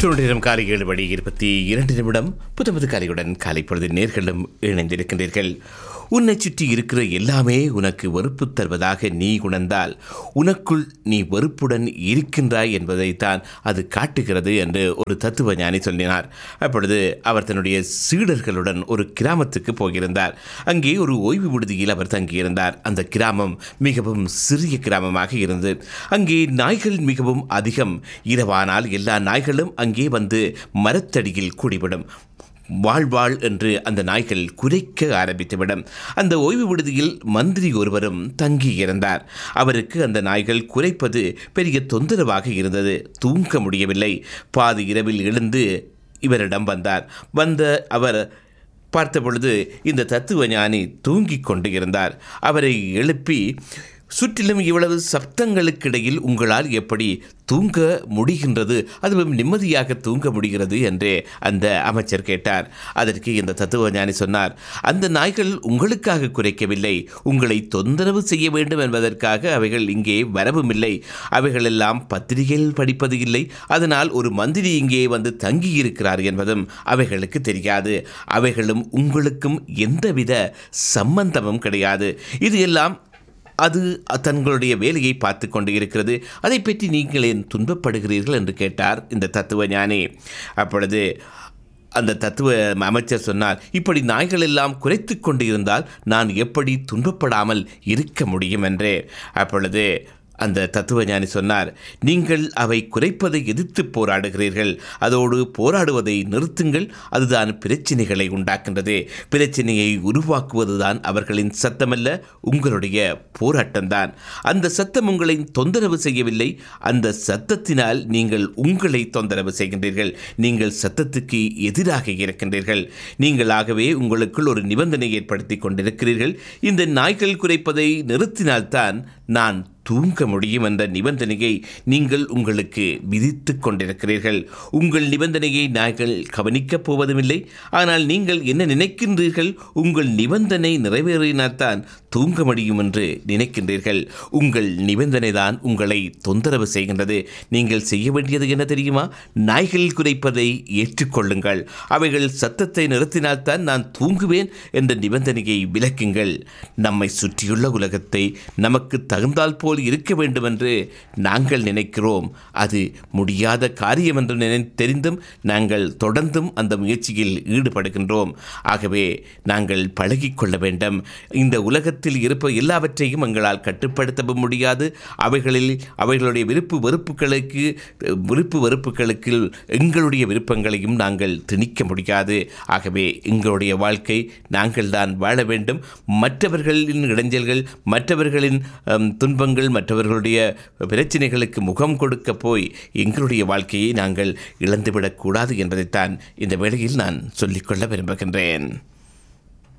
நேரம் காலை ஏழு மணி இருபத்தி இரண்டு நிமிடம் புத்தமது காலையுடன் காலை பொழுது நேர்களும் இணைந்திருக்கின்றீர்கள் உன்னை சுற்றி இருக்கிற எல்லாமே உனக்கு வெறுப்பு தருவதாக நீ உணர்ந்தால் உனக்குள் நீ வெறுப்புடன் இருக்கின்றாய் என்பதைத்தான் அது காட்டுகிறது என்று ஒரு தத்துவ ஞானி சொல்லினார் அப்பொழுது அவர் தன்னுடைய சீடர்களுடன் ஒரு கிராமத்துக்கு போயிருந்தார் அங்கே ஒரு ஓய்வு விடுதியில் அவர் தங்கியிருந்தார் அந்த கிராமம் மிகவும் சிறிய கிராமமாக இருந்தது அங்கே நாய்கள் மிகவும் அதிகம் இரவானால் எல்லா நாய்களும் அங்கே வந்து மரத்தடியில் கூடிவிடும் வாழ் வாழ் என்று அந்த நாய்கள் குறைக்க ஆரம்பித்துவிடும் அந்த ஓய்வு விடுதியில் மந்திரி ஒருவரும் தங்கி இருந்தார் அவருக்கு அந்த நாய்கள் குறைப்பது பெரிய தொந்தரவாக இருந்தது தூங்க முடியவில்லை பாதி இரவில் எழுந்து இவரிடம் வந்தார் வந்த அவர் பார்த்த பொழுது இந்த தத்துவ ஞானி தூங்கிக் கொண்டு இருந்தார் அவரை எழுப்பி சுற்றிலும் இவ்வளவு சப்தங்களுக்கிடையில் உங்களால் எப்படி தூங்க முடிகின்றது அதுவும் நிம்மதியாக தூங்க முடிகிறது என்று அந்த அமைச்சர் கேட்டார் அதற்கு இந்த தத்துவ ஞானி சொன்னார் அந்த நாய்கள் உங்களுக்காக குறைக்கவில்லை உங்களை தொந்தரவு செய்ய வேண்டும் என்பதற்காக அவைகள் இங்கே வரவும் இல்லை அவைகளெல்லாம் பத்திரிகையில் படிப்பது இல்லை அதனால் ஒரு மந்திரி இங்கே வந்து தங்கியிருக்கிறார் என்பதும் அவைகளுக்கு தெரியாது அவைகளும் உங்களுக்கும் எந்தவித சம்பந்தமும் கிடையாது இது எல்லாம் அது தங்களுடைய வேலையை பார்த்து கொண்டு இருக்கிறது அதை பற்றி நீங்கள் ஏன் துன்பப்படுகிறீர்கள் என்று கேட்டார் இந்த தத்துவ ஞானி அப்பொழுது அந்த தத்துவ அமைச்சர் சொன்னார் இப்படி நாய்கள் எல்லாம் குறைத்து கொண்டு இருந்தால் நான் எப்படி துன்பப்படாமல் இருக்க முடியும் என்றே அப்பொழுது அந்த தத்துவ ஞானி சொன்னார் நீங்கள் அவை குறைப்பதை எதிர்த்து போராடுகிறீர்கள் அதோடு போராடுவதை நிறுத்துங்கள் அதுதான் பிரச்சனைகளை உண்டாக்கின்றது பிரச்சனையை உருவாக்குவதுதான் அவர்களின் சத்தமல்ல உங்களுடைய போராட்டம்தான் அந்த சத்தம் உங்களை தொந்தரவு செய்யவில்லை அந்த சத்தத்தினால் நீங்கள் உங்களை தொந்தரவு செய்கின்றீர்கள் நீங்கள் சத்தத்துக்கு எதிராக இருக்கின்றீர்கள் நீங்களாகவே உங்களுக்குள் ஒரு நிபந்தனை ஏற்படுத்தி கொண்டிருக்கிறீர்கள் இந்த நாய்கள் குறைப்பதை நிறுத்தினால்தான் நான் தூங்க முடியும் என்ற நிபந்தனையை நீங்கள் உங்களுக்கு விதித்து கொண்டிருக்கிறீர்கள் உங்கள் நிபந்தனையை நாங்கள் கவனிக்கப் போவதுமில்லை ஆனால் நீங்கள் என்ன நினைக்கின்றீர்கள் உங்கள் நிபந்தனை நிறைவேறினால்தான் தூங்க முடியும் என்று நினைக்கின்றீர்கள் உங்கள் நிபந்தனை தான் உங்களை தொந்தரவு செய்கின்றது நீங்கள் செய்ய வேண்டியது என்ன தெரியுமா நாய்கள் குறைப்பதை ஏற்றுக்கொள்ளுங்கள் அவைகள் சத்தத்தை நிறுத்தினால்தான் நான் தூங்குவேன் என்ற நிபந்தனையை விலக்குங்கள் நம்மை சுற்றியுள்ள உலகத்தை நமக்கு தகுந்தால் போல் இருக்க வேண்டும் என்று நாங்கள் நினைக்கிறோம் அது முடியாத காரியம் என்று நினை தெரிந்தும் நாங்கள் தொடர்ந்தும் அந்த முயற்சியில் ஈடுபடுகின்றோம் ஆகவே நாங்கள் பழகிக்கொள்ள வேண்டும் இந்த உலகத்தில் இருப்ப எல்லாவற்றையும் எங்களால் கட்டுப்படுத்தவும் முடியாது அவைகளில் அவைகளுடைய விருப்பு வெறுப்புகளுக்கு விருப்பு வெறுப்புகளுக்கு எங்களுடைய விருப்பங்களையும் நாங்கள் திணிக்க முடியாது ஆகவே எங்களுடைய வாழ்க்கை நாங்கள் தான் வாழ வேண்டும் மற்றவர்களின் இடைஞ்சல்கள் மற்றவர்களின் துன்பங்கள் மற்றவர்களுடைய பிரச்சனைகளுக்கு முகம் கொடுக்க போய் எங்களுடைய வாழ்க்கையை நாங்கள் இழந்துவிடக்கூடாது என்பதைத்தான் இந்த வேளையில் நான் சொல்லிக்கொள்ள விரும்புகின்றேன்